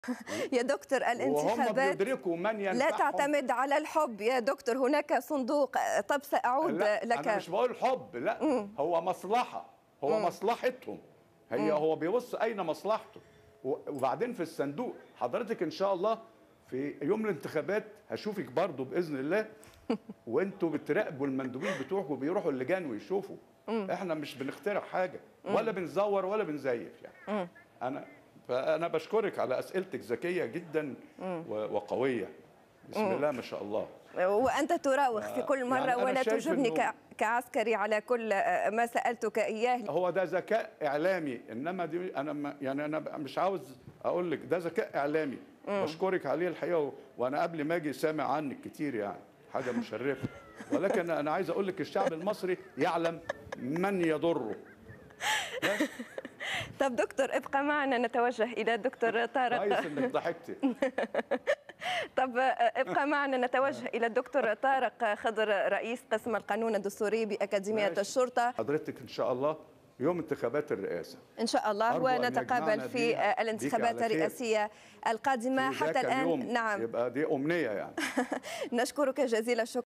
يا دكتور وهم الانتخابات بيدركوا من ينفعهم لا تعتمد على الحب يا دكتور هناك صندوق طب سأعود لا لك انا مش بقول حب لا هو مصلحه هو مصلحتهم هي هو بيبص اين مصلحته و- وبعدين في الصندوق حضرتك ان شاء الله في يوم الانتخابات هشوفك برضو باذن الله وانتوا بتراقبوا المندوبين بتوعكم بيروحوا اللجان ويشوفوا احنا مش بنخترع حاجه ولا بنزور ولا بنزيف يعني انا فانا بشكرك على اسئلتك ذكيه جدا و- وقويه بسم الله ما شاء الله وأنت تراوغ في كل مرة يعني أنا ولا شايف تجبني إنه- ك- كعسكري على كل ما سألتك إياه هو ده ذكاء اعلامي انما دي انا ما يعني انا مش عاوز اقول لك ده ذكاء اعلامي بشكرك عليه الحقيقه و- وانا قبل ما اجي سامع عنك كتير يعني حاجه مشرفه ولكن انا عايز اقول لك الشعب المصري يعلم من يضره بس طب دكتور ابقى معنا نتوجه إلى الدكتور كويس طارق انك ضحكتي طب ابقى معنا نتوجه إلى الدكتور طارق خضر رئيس قسم القانون الدستوري بأكاديمية ماشي. الشرطة حضرتك ان شاء الله يوم انتخابات الرئاسه إن شاء الله أرجو أن ونتقابل يجمعنا في بيها- الانتخابات بيك على خير. الرئاسية القادمة في ذاك حتى الآن اليوم نعم يبقى دي امنيه يعني نشكرك جزيل الشكر